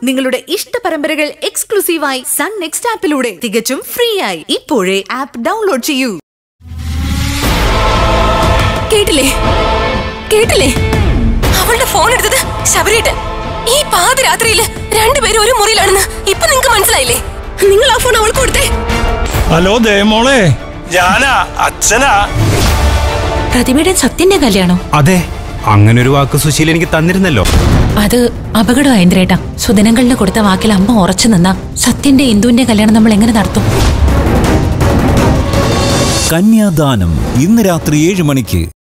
നിങ്ങളുടെ ഇഷ്ട പരമ്പരകൾ എക്സ്ക്ലൂസീവായി സൺ നെക്സ്റ്റ് ആപ്പിലൂടെ തികച്ചും ഫ്രീ ആയി ഇപ്പോഴേ ആപ്പ് ഡൗൺലോഡ് ചെയ്യൂ കേട്ടില്ലേ കേട്ടില്ലേ അവളുടെ ഫോൺ എടുത്തത് ശബരിയേട്ടൻ ഈ പാതിരാത്രിയില് രണ്ടുപേരും ഒരു മുറിയിലാണെന്ന് ഇപ്പൊ നിങ്ങക്ക് മനസ്സിലായില്ലേ നിങ്ങൾ ആ ഫോൺ അവൾക്ക് കൊടുത്തേ ഹലോ ദേമോളെ ഞാനാ അച്ഛനാ പ്രതിമയുടെ സത്യന്റെ കല്യാണോ അതെ അങ്ങനെ ഒരു വാക്ക് സുശീൽ എനിക്ക് തന്നിരുന്നല്ലോ അത് അപകടം ഇന്ദ്രേട്ട സുദിനങ്ങളിന് കൊടുത്ത വാക്കിൽ അമ്മ ഉറച്ചു നിന്ന സത്യന്റെ ഇന്ദുവിന്റെ കല്യാണം നമ്മൾ എങ്ങനെ നടത്തും കന്യാദാനം ഇന്ന് രാത്രി ഏഴ് മണിക്ക്